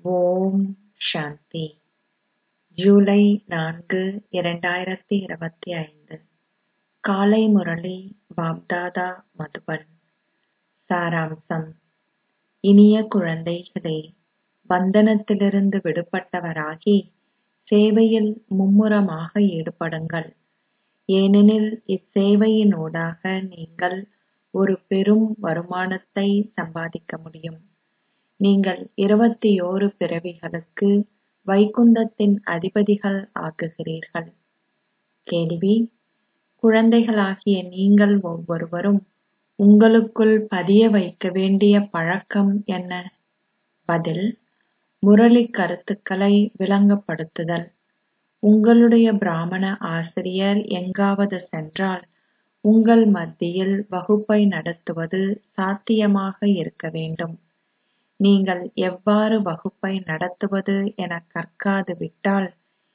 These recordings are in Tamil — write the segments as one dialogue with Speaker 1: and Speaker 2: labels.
Speaker 1: ஓம் சாந்தி ஜூலை நான்கு இரண்டாயிரத்தி இருபத்தி ஐந்து காலை முரளி பாப்தாதா மதுபன் சாராம்சம் இனிய குழந்தைகளே பந்தனத்திலிருந்து விடுபட்டவராகி சேவையில் மும்முரமாக ஈடுபடுங்கள் ஏனெனில் இச்சேவையினூடாக நீங்கள் ஒரு பெரும் வருமானத்தை சம்பாதிக்க முடியும் நீங்கள் இருபத்தியோரு பிறவிகளுக்கு வைகுந்தத்தின் அதிபதிகள் ஆகுகிறீர்கள் கேள்வி குழந்தைகளாகிய நீங்கள் ஒவ்வொருவரும் உங்களுக்குள் பதிய வைக்க வேண்டிய பழக்கம் என்ன பதில் முரளிக் கருத்துக்களை விளங்கப்படுத்துதல் உங்களுடைய பிராமண ஆசிரியர் எங்காவது சென்றால் உங்கள் மத்தியில் வகுப்பை நடத்துவது சாத்தியமாக இருக்க வேண்டும் நீங்கள் எவ்வாறு வகுப்பை நடத்துவது எனக் கற்காது விட்டால்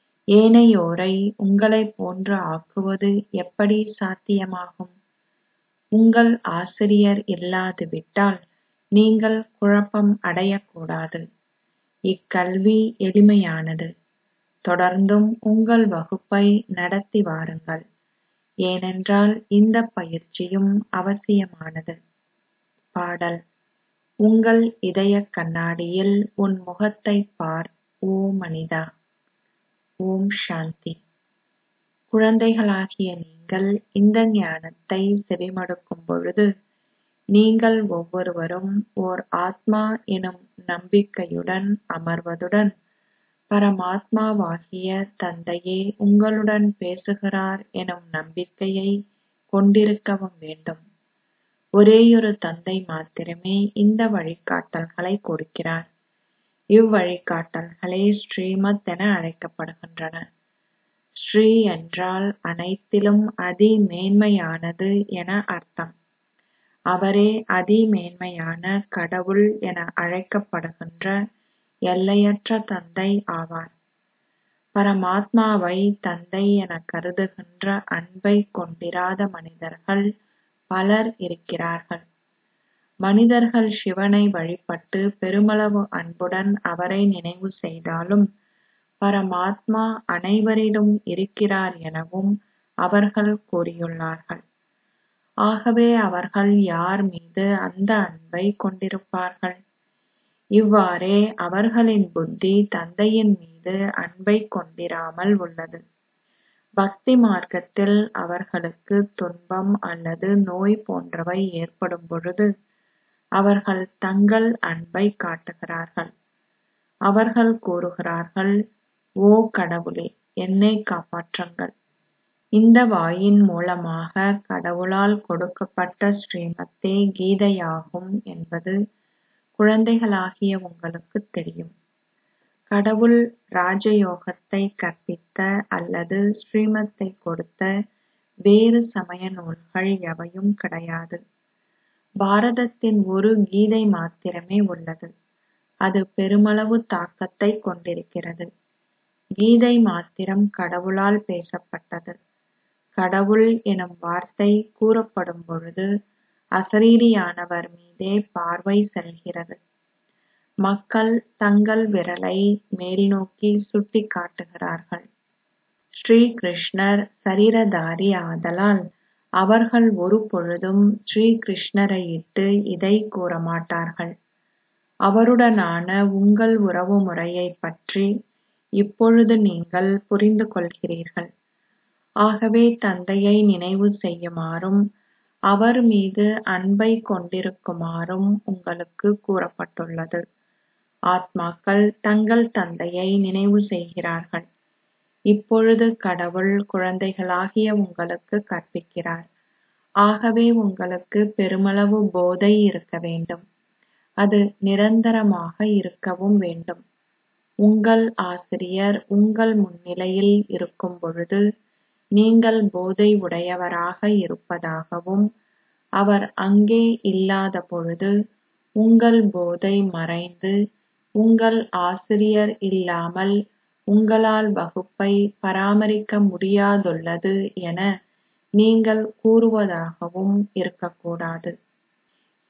Speaker 1: ஏனையோரை உங்களைப் போன்று ஆக்குவது எப்படி சாத்தியமாகும் உங்கள் ஆசிரியர் இல்லாது விட்டால் நீங்கள் குழப்பம் அடையக்கூடாது இக்கல்வி எளிமையானது தொடர்ந்தும் உங்கள் வகுப்பை நடத்தி வாருங்கள் ஏனென்றால் இந்தப் பயிற்சியும் அவசியமானது பாடல் உங்கள் இதயக் கண்ணாடியில் உன் முகத்தைப் பார் ஓ மனிதா ஓம் சாந்தி குழந்தைகளாகிய நீங்கள் இந்த ஞானத்தை செவிமடுக்கும் பொழுது நீங்கள் ஒவ்வொருவரும் ஓர் ஆத்மா எனும் நம்பிக்கையுடன் அமர்வதுடன் பரமாத்மாவாகிய தந்தையே உங்களுடன் பேசுகிறார் எனும் நம்பிக்கையை கொண்டிருக்கவும் வேண்டும் ஒரேயொரு தந்தை மாத்திரமே இந்த வழிகாட்டல்களை கொடுக்கிறார் இவ்வழிகாட்டல்களே ஸ்ரீமத் என அழைக்கப்படுகின்றன ஸ்ரீ என்றால் அனைத்திலும் அதி மேன்மையானது என அர்த்தம் அவரே அதி மேன்மையான கடவுள் என அழைக்கப்படுகின்ற எல்லையற்ற தந்தை ஆவார் பரமாத்மாவை தந்தை என கருதுகின்ற அன்பை கொண்டிராத மனிதர்கள் பலர் இருக்கிறார்கள் மனிதர்கள் சிவனை வழிபட்டு பெருமளவு அன்புடன் அவரை நினைவு செய்தாலும் பரமாத்மா அனைவரிலும் இருக்கிறார் எனவும் அவர்கள் கூறியுள்ளார்கள் ஆகவே அவர்கள் யார் மீது அந்த அன்பை கொண்டிருப்பார்கள் இவ்வாறே அவர்களின் புத்தி தந்தையின் மீது அன்பை கொண்டிராமல் உள்ளது பக்தி மார்க்கத்தில் அவர்களுக்கு துன்பம் அல்லது நோய் போன்றவை ஏற்படும் பொழுது அவர்கள் தங்கள் அன்பை காட்டுகிறார்கள் அவர்கள் கூறுகிறார்கள் ஓ கடவுளே என்னை காப்பாற்றுங்கள் இந்த வாயின் மூலமாக கடவுளால் கொடுக்கப்பட்ட ஸ்ரீமத்தே கீதையாகும் என்பது குழந்தைகளாகிய உங்களுக்குத் தெரியும் கடவுள் ராஜயோகத்தை கற்பித்த அல்லது ஸ்ரீமத்தை கொடுத்த வேறு சமய நூல்கள் எவையும் கிடையாது பாரதத்தின் ஒரு கீதை மாத்திரமே உள்ளது அது பெருமளவு தாக்கத்தை கொண்டிருக்கிறது கீதை மாத்திரம் கடவுளால் பேசப்பட்டது கடவுள் எனும் வார்த்தை கூறப்படும் பொழுது அசரீரியானவர் மீதே பார்வை செல்கிறது மக்கள் தங்கள் விரலை மேல்நோக்கி சுட்டிக் காட்டுகிறார்கள் ஸ்ரீ கிருஷ்ணர் சரீரதாரி ஆதலால் அவர்கள் ஒரு பொழுதும் ஸ்ரீ கிருஷ்ணரையிட்டு இதை கூறமாட்டார்கள் அவருடனான உங்கள் உறவு முறையைப் பற்றி இப்பொழுது நீங்கள் புரிந்து கொள்கிறீர்கள் ஆகவே தந்தையை நினைவு செய்யுமாறும் அவர் மீது அன்பை கொண்டிருக்குமாறும் உங்களுக்கு கூறப்பட்டுள்ளது ஆத்மாக்கள் தங்கள் தந்தையை நினைவு செய்கிறார்கள் இப்பொழுது கடவுள் குழந்தைகளாகிய உங்களுக்கு கற்பிக்கிறார் ஆகவே உங்களுக்கு பெருமளவு போதை இருக்க வேண்டும் அது நிரந்தரமாக இருக்கவும் வேண்டும் உங்கள் ஆசிரியர் உங்கள் முன்னிலையில் இருக்கும் பொழுது நீங்கள் போதை உடையவராக இருப்பதாகவும் அவர் அங்கே இல்லாத பொழுது உங்கள் போதை மறைந்து உங்கள் ஆசிரியர் இல்லாமல் உங்களால் வகுப்பை பராமரிக்க முடியாதுள்ளது என நீங்கள் கூறுவதாகவும் இருக்கக்கூடாது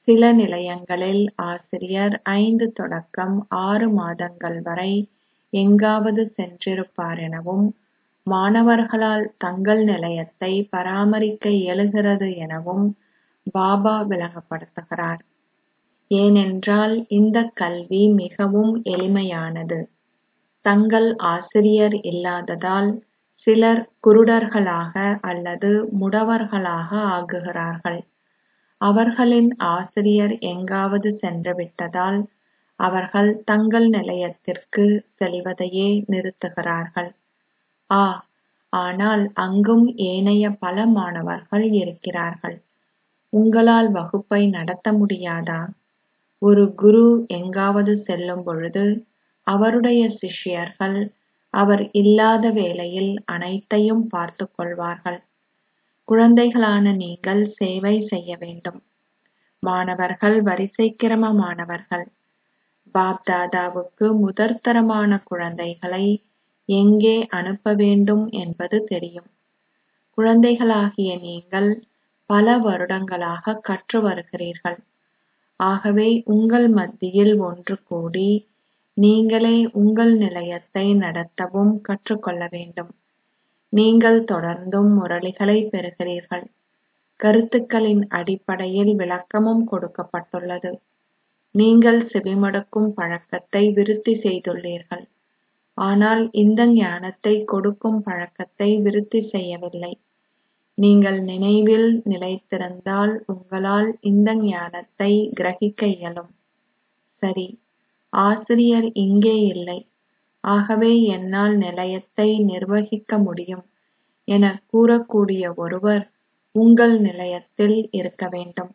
Speaker 1: சில நிலையங்களில் ஆசிரியர் ஐந்து தொடக்கம் ஆறு மாதங்கள் வரை எங்காவது சென்றிருப்பார் எனவும் மாணவர்களால் தங்கள் நிலையத்தை பராமரிக்க இயலுகிறது எனவும் பாபா விளங்கப்படுத்துகிறார் ஏனென்றால் இந்த கல்வி மிகவும் எளிமையானது தங்கள் ஆசிரியர் இல்லாததால் சிலர் குருடர்களாக அல்லது முடவர்களாக ஆகுகிறார்கள் அவர்களின் ஆசிரியர் எங்காவது சென்று விட்டதால் அவர்கள் தங்கள் நிலையத்திற்கு செல்வதையே நிறுத்துகிறார்கள் ஆ ஆனால் அங்கும் ஏனைய பல மாணவர்கள் இருக்கிறார்கள் உங்களால் வகுப்பை நடத்த முடியாதா ஒரு குரு எங்காவது செல்லும் பொழுது அவருடைய சிஷ்யர்கள் அவர் இல்லாத வேளையில் அனைத்தையும் பார்த்துக் கொள்வார்கள் குழந்தைகளான நீங்கள் சேவை செய்ய வேண்டும் மாணவர்கள் வரிசை கிரமமானவர்கள் பாப் தாதாவுக்கு முதற்தரமான குழந்தைகளை எங்கே அனுப்ப வேண்டும் என்பது தெரியும் குழந்தைகளாகிய நீங்கள் பல வருடங்களாக கற்று வருகிறீர்கள் ஆகவே உங்கள் மத்தியில் ஒன்று கூடி நீங்களே உங்கள் நிலையத்தை நடத்தவும் கற்றுக்கொள்ள வேண்டும் நீங்கள் தொடர்ந்தும் முரளிகளை பெறுகிறீர்கள் கருத்துக்களின் அடிப்படையில் விளக்கமும் கொடுக்கப்பட்டுள்ளது நீங்கள் செவிமடுக்கும் பழக்கத்தை விருத்தி செய்துள்ளீர்கள் ஆனால் இந்த ஞானத்தை கொடுக்கும் பழக்கத்தை விருத்தி செய்யவில்லை நீங்கள் நினைவில் நிலைத்திருந்தால் உங்களால் இந்த ஞானத்தை கிரகிக்க இயலும் சரி ஆசிரியர் இங்கே இல்லை ஆகவே என்னால் நிலையத்தை நிர்வகிக்க முடியும் என கூறக்கூடிய ஒருவர் உங்கள் நிலையத்தில் இருக்க வேண்டும்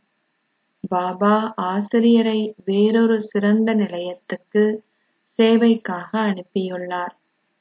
Speaker 1: பாபா ஆசிரியரை வேறொரு சிறந்த நிலையத்துக்கு சேவைக்காக அனுப்பியுள்ளார்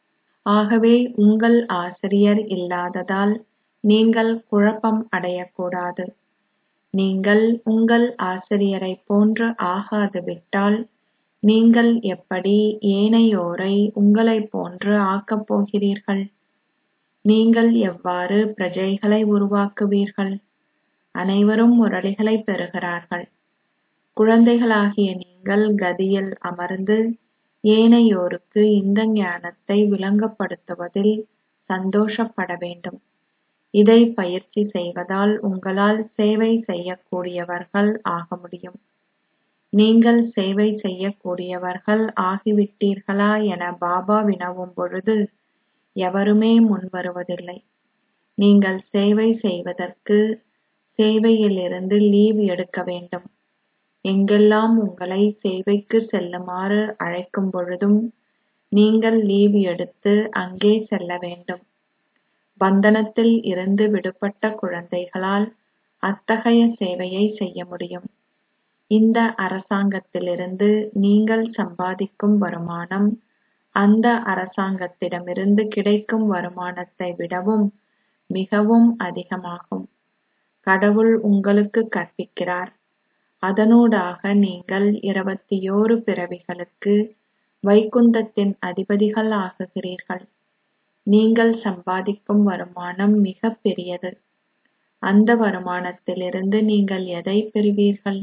Speaker 1: ஆகவே உங்கள் ஆசிரியர் இல்லாததால் நீங்கள் குழப்பம் அடையக்கூடாது நீங்கள் உங்கள் ஆசிரியரைப் போன்று ஆகாது விட்டால் நீங்கள் எப்படி ஏனையோரை உங்களைப் போன்று ஆக்கப் போகிறீர்கள் நீங்கள் எவ்வாறு பிரஜைகளை உருவாக்குவீர்கள் அனைவரும் முரளிகளை பெறுகிறார்கள் குழந்தைகளாகிய நீங்கள் கதியில் அமர்ந்து ஏனையோருக்கு இந்த ஞானத்தை விளங்கப்படுத்துவதில் சந்தோஷப்பட வேண்டும் இதை பயிற்சி செய்வதால் உங்களால் சேவை செய்யக்கூடியவர்கள் ஆக முடியும் நீங்கள் சேவை செய்யக்கூடியவர்கள் ஆகிவிட்டீர்களா என பாபா வினவும் பொழுது எவருமே முன்வருவதில்லை நீங்கள் சேவை செய்வதற்கு சேவையிலிருந்து லீவ் எடுக்க வேண்டும் எங்கெல்லாம் உங்களை சேவைக்கு செல்லுமாறு அழைக்கும் பொழுதும் நீங்கள் லீவ் எடுத்து அங்கே செல்ல வேண்டும் பந்தனத்தில் இருந்து விடுபட்ட குழந்தைகளால் அத்தகைய சேவையை செய்ய முடியும் இந்த அரசாங்கத்திலிருந்து நீங்கள் சம்பாதிக்கும் வருமானம் அந்த அரசாங்கத்திடமிருந்து கிடைக்கும் வருமானத்தை விடவும் மிகவும் அதிகமாகும் கடவுள் உங்களுக்கு கற்பிக்கிறார் அதனூடாக நீங்கள் இருபத்தியோரு பிறவிகளுக்கு வைகுந்தத்தின் அதிபதிகள் ஆகுகிறீர்கள் நீங்கள் சம்பாதிக்கும் வருமானம் மிகப் பெரியது அந்த வருமானத்திலிருந்து நீங்கள் எதை பெறுவீர்கள்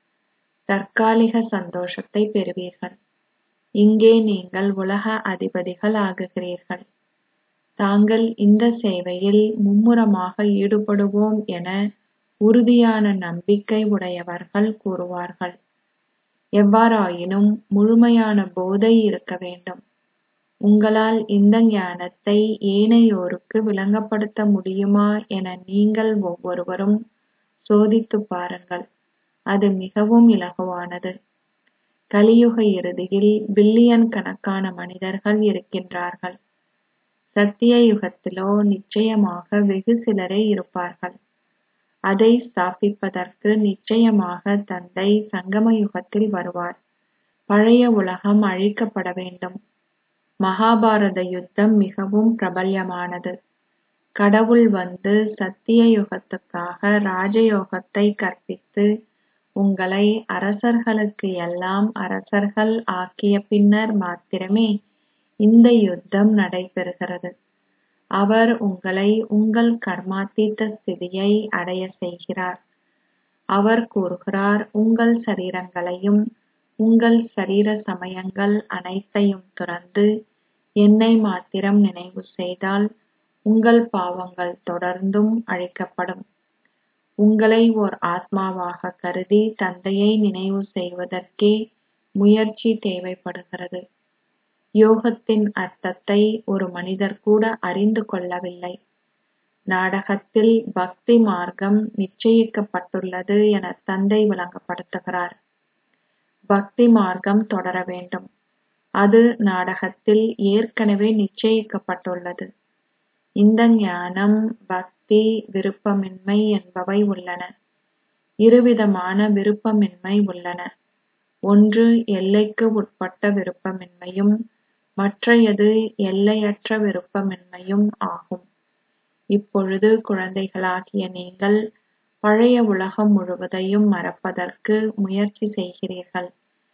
Speaker 1: தற்காலிக சந்தோஷத்தை பெறுவீர்கள் இங்கே நீங்கள் உலக அதிபதிகள் ஆகுகிறீர்கள் தாங்கள் இந்த சேவையில் மும்முரமாக ஈடுபடுவோம் என உறுதியான நம்பிக்கை உடையவர்கள் கூறுவார்கள் எவ்வாறாயினும் முழுமையான போதை இருக்க வேண்டும் உங்களால் இந்த ஞானத்தை ஏனையோருக்கு விளங்கப்படுத்த முடியுமா என நீங்கள் ஒவ்வொருவரும் சோதித்துப் பாருங்கள் அது மிகவும் இலகுவானது கலியுக இறுதியில் பில்லியன் கணக்கான மனிதர்கள் இருக்கின்றார்கள் சத்திய யுகத்திலோ நிச்சயமாக வெகு சிலரே இருப்பார்கள் அதை ஸ்தாபிப்பதற்கு நிச்சயமாக தந்தை சங்கம யுகத்தில் வருவார் பழைய உலகம் அழிக்கப்பட வேண்டும் மகாபாரத யுத்தம் மிகவும் பிரபல்யமானது கடவுள் வந்து சத்திய யுகத்துக்காக ராஜயோகத்தை கற்பித்து உங்களை அரசர்களுக்கு எல்லாம் அரசர்கள் ஆக்கிய பின்னர் மாத்திரமே இந்த யுத்தம் நடைபெறுகிறது அவர் உங்களை உங்கள் கர்மாத்தீத்த ஸ்திதியை அடைய செய்கிறார் அவர் கூறுகிறார் உங்கள் சரீரங்களையும் உங்கள் சரீர சமயங்கள் அனைத்தையும் துறந்து என்னை மாத்திரம் நினைவு செய்தால் உங்கள் பாவங்கள் தொடர்ந்தும் அழிக்கப்படும் உங்களை ஓர் ஆத்மாவாக கருதி தந்தையை நினைவு செய்வதற்கே முயற்சி தேவைப்படுகிறது யோகத்தின் அர்த்தத்தை ஒரு மனிதர் கூட அறிந்து கொள்ளவில்லை நாடகத்தில் பக்தி மார்க்கம் நிச்சயிக்கப்பட்டுள்ளது என தந்தை விளங்கப்படுத்துகிறார் பக்தி மார்க்கம் தொடர வேண்டும் அது நாடகத்தில் ஏற்கனவே நிச்சயிக்கப்பட்டுள்ளது இந்த ஞானம் பக்தி விருப்பமின்மை என்பவை உள்ளன இருவிதமான விருப்பமின்மை உள்ளன ஒன்று எல்லைக்கு உட்பட்ட விருப்பமின்மையும் மற்றையது எல்லையற்ற விருப்பமின்மையும் ஆகும் இப்பொழுது குழந்தைகளாகிய நீங்கள் பழைய உலகம் முழுவதையும் மறப்பதற்கு முயற்சி செய்கிறீர்கள்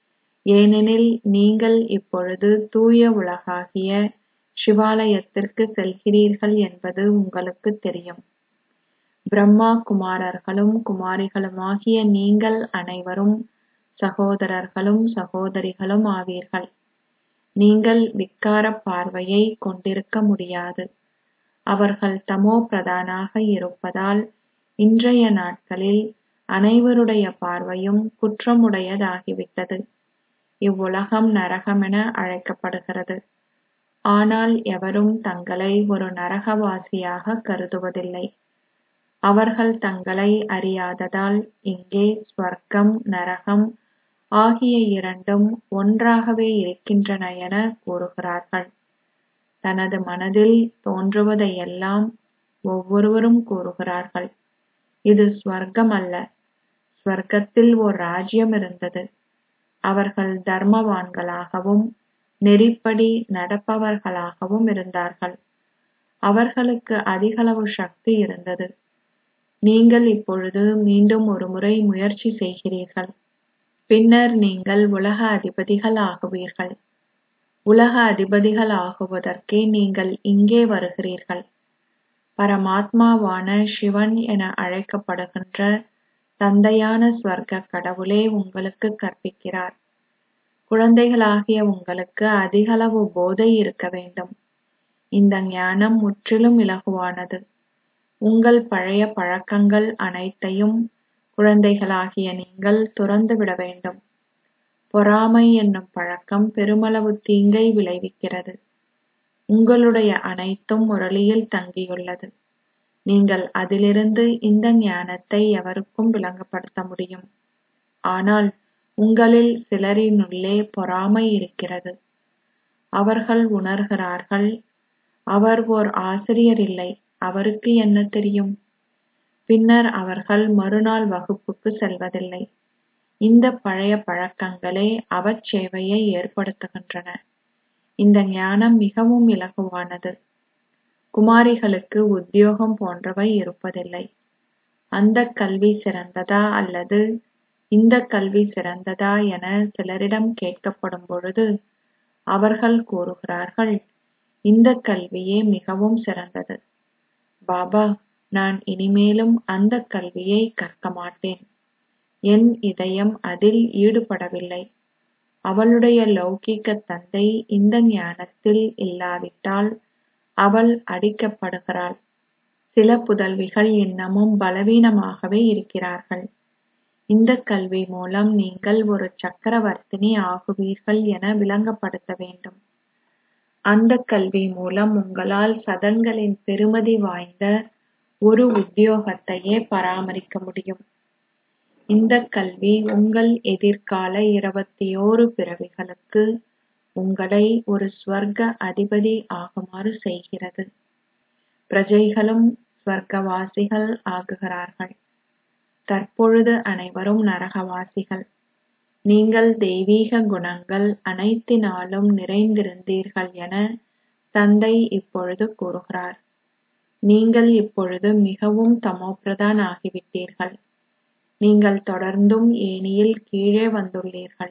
Speaker 1: ஏனெனில் நீங்கள் இப்பொழுது தூய உலகாகிய சிவாலயத்திற்கு செல்கிறீர்கள் என்பது உங்களுக்கு தெரியும் பிரம்மா குமாரர்களும் குமாரிகளுமாகிய நீங்கள் அனைவரும் சகோதரர்களும் சகோதரிகளும் ஆவீர்கள் நீங்கள் விக்கார பார்வையை கொண்டிருக்க முடியாது அவர்கள் தமோ பிரதானாக இருப்பதால் இன்றைய நாட்களில் அனைவருடைய பார்வையும் குற்றமுடையதாகிவிட்டது இவ்வுலகம் நரகமென அழைக்கப்படுகிறது ஆனால் எவரும் தங்களை ஒரு நரகவாசியாக கருதுவதில்லை அவர்கள் தங்களை அறியாததால் இங்கே ஸ்வர்க்கம் நரகம் ஆகிய இரண்டும் ஒன்றாகவே இருக்கின்றன என கூறுகிறார்கள் தனது மனதில் தோன்றுவதையெல்லாம் ஒவ்வொருவரும் கூறுகிறார்கள் இது ஸ்வர்க்கம் அல்ல ஸ்வர்க்கத்தில் ஓர் ராஜ்யம் இருந்தது அவர்கள் தர்மவான்களாகவும் நெறிப்படி நடப்பவர்களாகவும் இருந்தார்கள் அவர்களுக்கு அதிகளவு சக்தி இருந்தது நீங்கள் இப்பொழுது மீண்டும் ஒருமுறை முயற்சி செய்கிறீர்கள் பின்னர் நீங்கள் உலக அதிபதிகள் ஆகுவீர்கள் உலக அதிபதிகள் ஆகுவதற்கே நீங்கள் இங்கே வருகிறீர்கள் பரமாத்மாவான சிவன் என அழைக்கப்படுகின்ற தந்தையான ஸ்வர்க்க கடவுளே உங்களுக்கு கற்பிக்கிறார் குழந்தைகளாகிய உங்களுக்கு அதிகளவு போதை இருக்க வேண்டும் இந்த ஞானம் முற்றிலும் இலகுவானது உங்கள் பழைய பழக்கங்கள் அனைத்தையும் குழந்தைகளாகிய நீங்கள் துறந்துவிட வேண்டும் பொறாமை என்னும் பழக்கம் பெருமளவு தீங்கை விளைவிக்கிறது உங்களுடைய அனைத்தும் முரளியில் தங்கியுள்ளது நீங்கள் அதிலிருந்து இந்த ஞானத்தை எவருக்கும் விளங்கப்படுத்த முடியும் ஆனால் உங்களில் சிலரினுள்ளே பொறாமை இருக்கிறது அவர்கள் உணர்கிறார்கள் அவர் ஓர் ஆசிரியர் இல்லை அவருக்கு என்ன தெரியும் பின்னர் அவர்கள் மறுநாள் வகுப்புக்கு செல்வதில்லை இந்த பழைய பழக்கங்களே அவச்சேவையை ஏற்படுத்துகின்றன இந்த ஞானம் மிகவும் இலகுவானது குமாரிகளுக்கு உத்தியோகம் போன்றவை இருப்பதில்லை அந்த கல்வி சிறந்ததா அல்லது இந்த கல்வி சிறந்ததா என சிலரிடம் கேட்கப்படும் பொழுது அவர்கள் கூறுகிறார்கள் இந்த கல்வியே மிகவும் சிறந்தது பாபா நான் இனிமேலும் அந்த கல்வியை கற்க மாட்டேன் என் இதயம் அதில் ஈடுபடவில்லை அவளுடைய லௌகிக்க தந்தை இந்த ஞானத்தில் இல்லாவிட்டால் அவள் அடிக்கப்படுகிறாள் சில புதல்விகள் இன்னமும் பலவீனமாகவே இருக்கிறார்கள் இந்த கல்வி மூலம் நீங்கள் ஒரு சக்கரவர்த்தினி ஆகுவீர்கள் என விளங்கப்படுத்த வேண்டும் அந்த கல்வி மூலம் உங்களால் சதன்களின் பெருமதி வாய்ந்த ஒரு உத்தியோகத்தையே பராமரிக்க முடியும் இந்த கல்வி உங்கள் எதிர்கால இருபத்தியோரு பிறவிகளுக்கு உங்களை ஒரு ஸ்வர்க்க அதிபதி ஆகுமாறு செய்கிறது பிரஜைகளும் ஸ்வர்க்கவாசிகள் ஆகுகிறார்கள் தற்பொழுது அனைவரும் நரகவாசிகள் நீங்கள் தெய்வீக குணங்கள் அனைத்தினாலும் நிறைந்திருந்தீர்கள் என தந்தை இப்பொழுது கூறுகிறார் நீங்கள் இப்பொழுது மிகவும் தமோபிரதான் ஆகிவிட்டீர்கள் நீங்கள் தொடர்ந்தும் ஏணியில் கீழே வந்துள்ளீர்கள்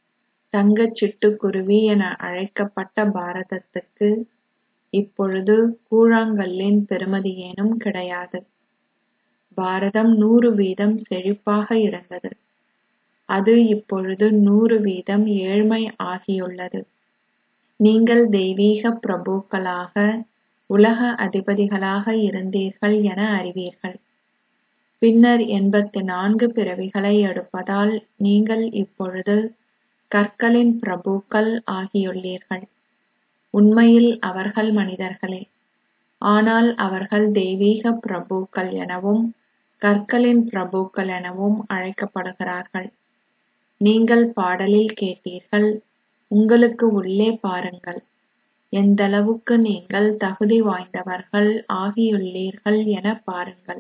Speaker 1: தங்கச் சிட்டுக்குருவி என அழைக்கப்பட்ட பாரதத்துக்கு இப்பொழுது கூழாங்கல்லின் பெறுமதியேனும் கிடையாது பாரதம் நூறு வீதம் செழிப்பாக இருந்தது அது இப்பொழுது நூறு வீதம் ஏழ்மை ஆகியுள்ளது நீங்கள் தெய்வீக பிரபுக்களாக உலக அதிபதிகளாக இருந்தீர்கள் என அறிவீர்கள் பின்னர் எண்பத்து நான்கு பிறவிகளை எடுப்பதால் நீங்கள் இப்பொழுது கற்களின் பிரபுக்கள் ஆகியுள்ளீர்கள் உண்மையில் அவர்கள் மனிதர்களே ஆனால் அவர்கள் தெய்வீக பிரபுக்கள் எனவும் கற்களின் பிரபுக்கள் எனவும் அழைக்கப்படுகிறார்கள் நீங்கள் பாடலில் கேட்டீர்கள் உங்களுக்கு உள்ளே பாருங்கள் எந்தளவுக்கு நீங்கள் தகுதி வாய்ந்தவர்கள் ஆகியுள்ளீர்கள் என பாருங்கள்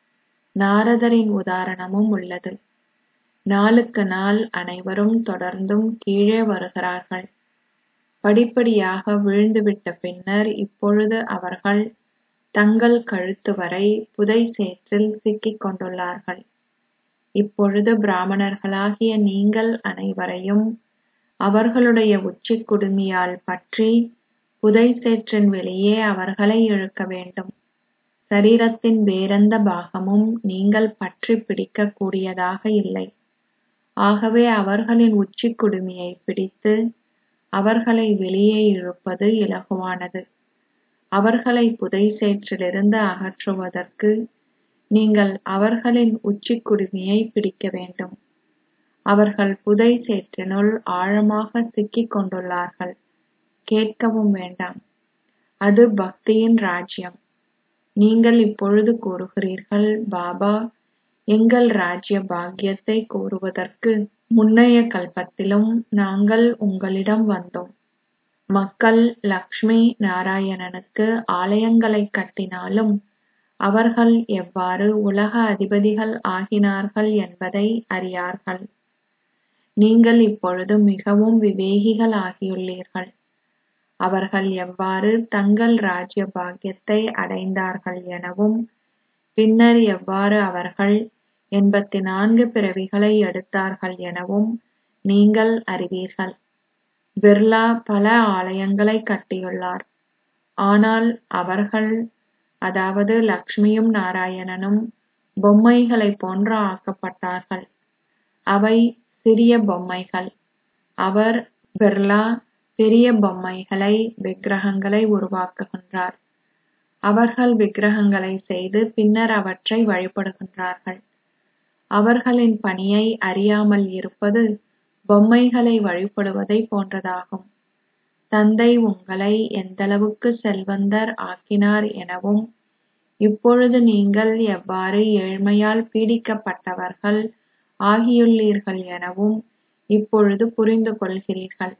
Speaker 1: நாரதரின் உதாரணமும் உள்ளது நாளுக்கு நாள் அனைவரும் தொடர்ந்தும் கீழே வருகிறார்கள் படிப்படியாக விழுந்துவிட்ட பின்னர் இப்பொழுது அவர்கள் தங்கள் கழுத்து வரை புதை சேற்றில் சிக்கிக் கொண்டுள்ளார்கள் இப்பொழுது பிராமணர்களாகிய நீங்கள் அனைவரையும் அவர்களுடைய உச்சிக் குடுமியால் பற்றி புதை சேற்றின் வெளியே அவர்களை இழுக்க வேண்டும் சரீரத்தின் வேறெந்த பாகமும் நீங்கள் பற்றி பிடிக்கக் கூடியதாக இல்லை ஆகவே அவர்களின் உச்சிக் குடுமியை பிடித்து அவர்களை வெளியே இழுப்பது இலகுவானது அவர்களை புதை சேற்றிலிருந்து அகற்றுவதற்கு நீங்கள் அவர்களின் உச்சிக் குடுமியை பிடிக்க வேண்டும் அவர்கள் புதை சேற்றினுள் ஆழமாக சிக்கிக் கொண்டுள்ளார்கள் கேட்கவும் வேண்டாம் அது பக்தியின் ராஜ்யம் நீங்கள் இப்பொழுது கூறுகிறீர்கள் பாபா எங்கள் ராஜ்ய பாக்கியத்தை கூறுவதற்கு முன்னைய கல்பத்திலும் நாங்கள் உங்களிடம் வந்தோம் மக்கள் லக்ஷ்மி நாராயணனுக்கு ஆலயங்களை கட்டினாலும் அவர்கள் எவ்வாறு உலக அதிபதிகள் ஆகினார்கள் என்பதை அறியார்கள் நீங்கள் இப்பொழுது மிகவும் விவேகிகள் ஆகியுள்ளீர்கள் அவர்கள் எவ்வாறு தங்கள் ராஜ்ய பாக்கியத்தை அடைந்தார்கள் எனவும் பின்னர் எவ்வாறு அவர்கள் எண்பத்தி நான்கு பிறவிகளை எடுத்தார்கள் எனவும் நீங்கள் அறிவீர்கள் பிர்லா பல ஆலயங்களை கட்டியுள்ளார் ஆனால் அவர்கள் அதாவது லக்ஷ்மியும் நாராயணனும் பொம்மைகளைப் போன்று ஆக்கப்பட்டார்கள் அவை சிறிய பொம்மைகள் அவர் பிர்லா பெரிய பொம்மைகளை விக்கிரகங்களை உருவாக்குகின்றார் அவர்கள் விக்கிரகங்களை செய்து பின்னர் அவற்றை வழிபடுகின்றார்கள் அவர்களின் பணியை அறியாமல் இருப்பது பொம்மைகளை வழிபடுவதை போன்றதாகும் தந்தை உங்களை எந்தளவுக்கு செல்வந்தர் ஆக்கினார் எனவும் இப்பொழுது நீங்கள் எவ்வாறு ஏழ்மையால் பீடிக்கப்பட்டவர்கள் ஆகியுள்ளீர்கள் எனவும் இப்பொழுது புரிந்து கொள்கிறீர்கள்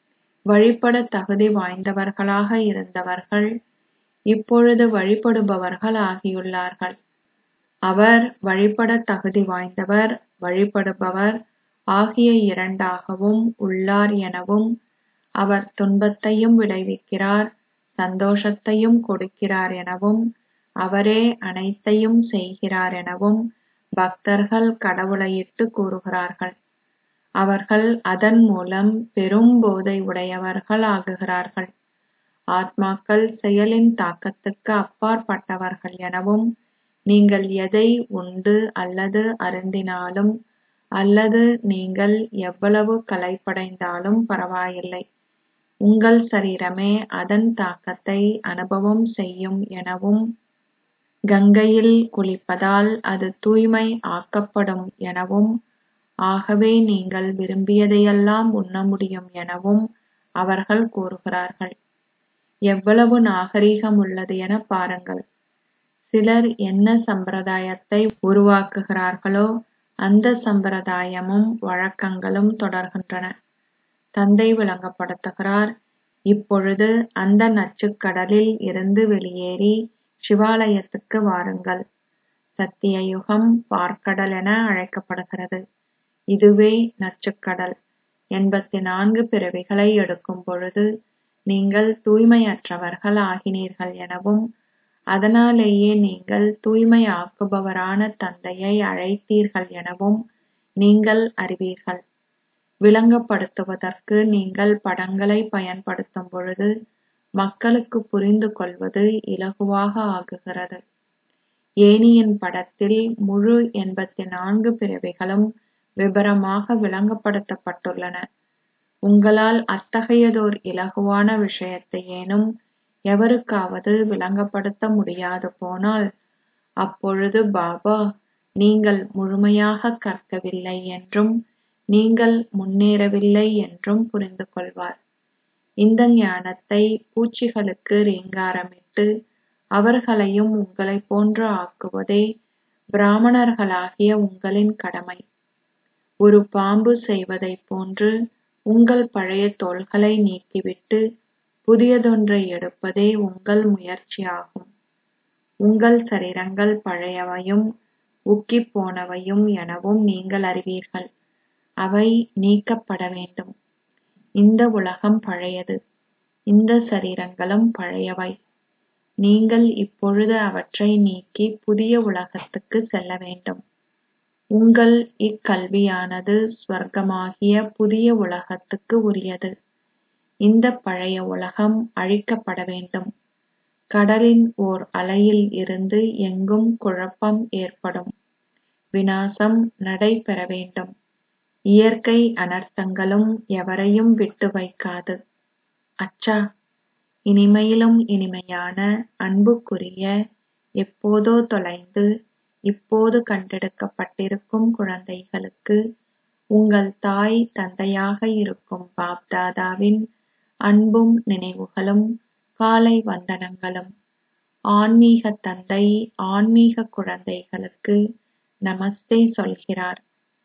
Speaker 1: வழிபட தகுதி வாய்ந்தவர்களாக இருந்தவர்கள் இப்பொழுது வழிபடுபவர்கள் ஆகியுள்ளார்கள் அவர் வழிபட தகுதி வாய்ந்தவர் வழிபடுபவர் ஆகிய இரண்டாகவும் உள்ளார் எனவும் அவர் துன்பத்தையும் விளைவிக்கிறார் சந்தோஷத்தையும் கொடுக்கிறார் எனவும் அவரே அனைத்தையும் செய்கிறார் எனவும் பக்தர்கள் கடவுளையிட்டு கூறுகிறார்கள் அவர்கள் அதன் மூலம் பெரும் போதை உடையவர்கள் ஆகுகிறார்கள் ஆத்மாக்கள் செயலின் தாக்கத்துக்கு அப்பாற்பட்டவர்கள் எனவும் நீங்கள் எதை உண்டு அல்லது அருந்தினாலும் அல்லது நீங்கள் எவ்வளவு களைப்படைந்தாலும் பரவாயில்லை உங்கள் சரீரமே அதன் தாக்கத்தை அனுபவம் செய்யும் எனவும் கங்கையில் குளிப்பதால் அது தூய்மை ஆக்கப்படும் எனவும் ஆகவே நீங்கள் விரும்பியதையெல்லாம் உண்ண முடியும் எனவும் அவர்கள் கூறுகிறார்கள் எவ்வளவு நாகரிகம் உள்ளது என பாருங்கள் சிலர் என்ன சம்பிரதாயத்தை உருவாக்குகிறார்களோ அந்த சம்பிரதாயமும் வழக்கங்களும் தொடர்கின்றன தந்தை விளங்கப்படுத்துகிறார் இப்பொழுது அந்த நச்சுக்கடலில் இருந்து வெளியேறி சிவாலயத்துக்கு வாருங்கள் சத்திய யுகம் பார்க்கடல் என அழைக்கப்படுகிறது இதுவே நச்சுக்கடல் எண்பத்தி நான்கு பிறவிகளை எடுக்கும் பொழுது நீங்கள் தூய்மையற்றவர்கள் ஆகினீர்கள் எனவும் அதனாலேயே நீங்கள் தூய்மையாக்குபவரான தந்தையை அழைத்தீர்கள் எனவும் நீங்கள் அறிவீர்கள் விளங்கப்படுத்துவதற்கு நீங்கள் படங்களை பயன்படுத்தும் பொழுது மக்களுக்கு புரிந்து கொள்வது இலகுவாக ஆகுகிறது ஏணியின் படத்தில் முழு எண்பத்து நான்கு பிறவிகளும் விபரமாக விளங்கப்படுத்தப்பட்டுள்ளன உங்களால் அத்தகையதோர் இலகுவான விஷயத்தையேனும் எவருக்காவது விளங்கப்படுத்த முடியாது போனால் அப்பொழுது பாபா நீங்கள் முழுமையாக கற்கவில்லை என்றும் நீங்கள் முன்னேறவில்லை என்றும் புரிந்து கொள்வார் இந்த ஞானத்தை பூச்சிகளுக்கு ரீங்காரமிட்டு அவர்களையும் உங்களைப் போன்று ஆக்குவதே பிராமணர்களாகிய உங்களின் கடமை ஒரு பாம்பு செய்வதைப் போன்று உங்கள் பழைய தோள்களை நீக்கிவிட்டு புதியதொன்றை எடுப்பதே உங்கள் முயற்சியாகும் உங்கள் சரீரங்கள் பழையவையும் உக்கிப் போனவையும் எனவும் நீங்கள் அறிவீர்கள் அவை நீக்கப்பட வேண்டும் இந்த உலகம் பழையது இந்த சரீரங்களும் பழையவை நீங்கள் இப்பொழுது அவற்றை நீக்கி புதிய உலகத்துக்கு செல்ல வேண்டும் உங்கள் இக்கல்வியானது சுவர்க்கமாகிய புதிய உலகத்துக்கு உரியது இந்த பழைய உலகம் அழிக்கப்பட வேண்டும் கடலின் ஓர் அலையில் இருந்து எங்கும் குழப்பம் ஏற்படும் விநாசம் நடைபெற வேண்டும் இயற்கை அனர்த்தங்களும் எவரையும் விட்டு வைக்காது அச்சா இனிமையிலும் இனிமையான அன்புக்குரிய எப்போதோ தொலைந்து இப்போது கண்டெடுக்கப்பட்டிருக்கும் குழந்தைகளுக்கு உங்கள் தாய் தந்தையாக இருக்கும் பாப்தாதாவின் அன்பும் நினைவுகளும் காலை வந்தனங்களும் ஆன்மீக தந்தை ஆன்மீக குழந்தைகளுக்கு நமஸ்தே சொல்கிறார்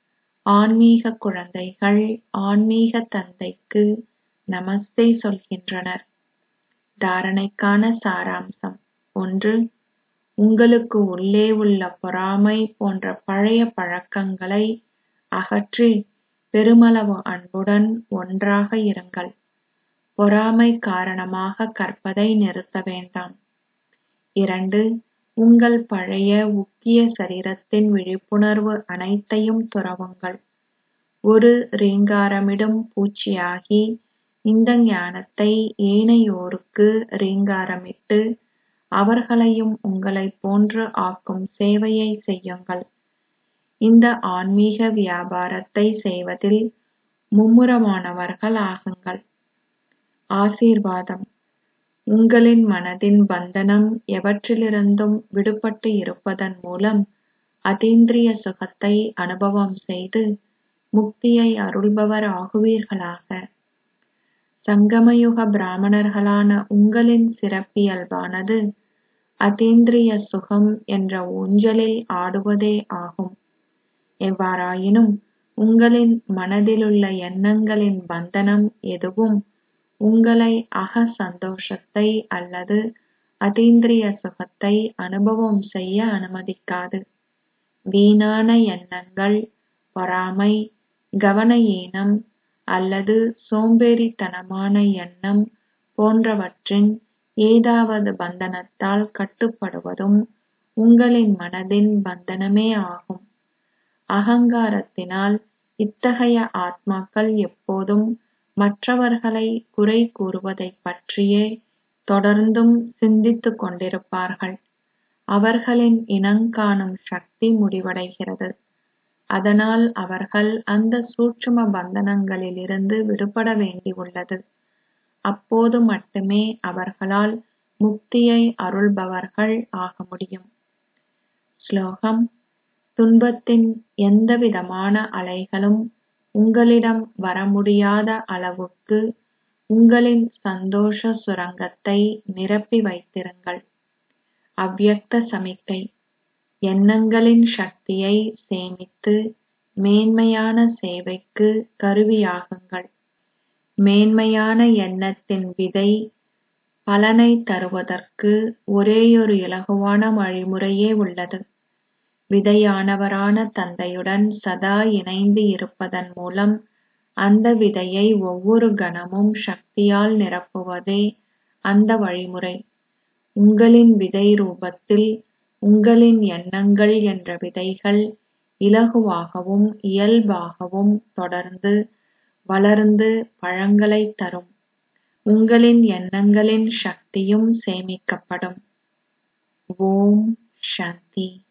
Speaker 1: ஆன்மீக குழந்தைகள் ஆன்மீக தந்தைக்கு நமஸ்தே சொல்கின்றனர் தாரணைக்கான சாராம்சம் ஒன்று உங்களுக்கு உள்ளே உள்ள பொறாமை போன்ற பழைய பழக்கங்களை அகற்றி பெருமளவு அன்புடன் ஒன்றாக இருங்கள் பொறாமை காரணமாக கற்பதை நிறுத்த வேண்டாம் இரண்டு உங்கள் பழைய உக்கிய சரீரத்தின் விழிப்புணர்வு அனைத்தையும் துறவுங்கள் ஒரு ரீங்காரமிடும் பூச்சியாகி இந்த ஞானத்தை ஏனையோருக்கு ரீங்காரமிட்டு அவர்களையும் உங்களைப் போன்று ஆக்கும் சேவையை செய்யுங்கள் இந்த ஆன்மீக வியாபாரத்தை செய்வதில் மும்முரமானவர்கள் ஆகுங்கள் ஆசீர்வாதம் உங்களின் மனதின் பந்தனம் எவற்றிலிருந்தும் விடுபட்டு இருப்பதன் மூலம் அதீந்திரிய சுகத்தை அனுபவம் செய்து முக்தியை அருள்பவர் ஆகுவீர்களாக சங்கமயுக பிராமணர்களான உங்களின் சிறப்பியல்பானது அதீந்திரிய சுகம் என்ற ஊஞ்சலில் ஆடுவதே ஆகும் எவ்வாறாயினும் உங்களின் மனதிலுள்ள எண்ணங்களின் பந்தனம் எதுவும் உங்களை அக சந்தோஷத்தை அல்லது அதீந்திரிய சுகத்தை அனுபவம் செய்ய அனுமதிக்காது வீணான எண்ணங்கள் பொறாமை கவன ஈனம் அல்லது சோம்பேறித்தனமான எண்ணம் போன்றவற்றின் ஏதாவது பந்தனத்தால் கட்டுப்படுவதும் உங்களின் மனதின் பந்தனமே ஆகும் அகங்காரத்தினால் இத்தகைய ஆத்மாக்கள் எப்போதும் மற்றவர்களை குறை கூறுவதைப் பற்றியே தொடர்ந்தும் சிந்தித்துக் கொண்டிருப்பார்கள் அவர்களின் இனங்காணும் சக்தி முடிவடைகிறது அதனால் அவர்கள் அந்த சூட்சும பந்தனங்களிலிருந்து விடுபட வேண்டியுள்ளது அப்போது மட்டுமே அவர்களால் முக்தியை அருள்பவர்கள் ஆக முடியும் ஸ்லோகம் துன்பத்தின் எந்தவிதமான அலைகளும் உங்களிடம் வர முடியாத அளவுக்கு உங்களின் சந்தோஷ சுரங்கத்தை நிரப்பி வைத்திருங்கள் அவ்யக்த சமிக்கை எண்ணங்களின் சக்தியை சேமித்து மேன்மையான சேவைக்கு கருவியாகுங்கள் மேன்மையான எண்ணத்தின் விதை பலனை தருவதற்கு ஒரேயொரு இலகுவான வழிமுறையே உள்ளது விதையானவரான தந்தையுடன் சதா இணைந்து இருப்பதன் மூலம் அந்த விதையை ஒவ்வொரு கணமும் சக்தியால் நிரப்புவதே அந்த வழிமுறை உங்களின் விதை ரூபத்தில் உங்களின் எண்ணங்கள் என்ற விதைகள் இலகுவாகவும் இயல்பாகவும் தொடர்ந்து வளர்ந்து பழங்களைத் தரும் உங்களின் எண்ணங்களின் சக்தியும் சேமிக்கப்படும் ஓம் சாந்தி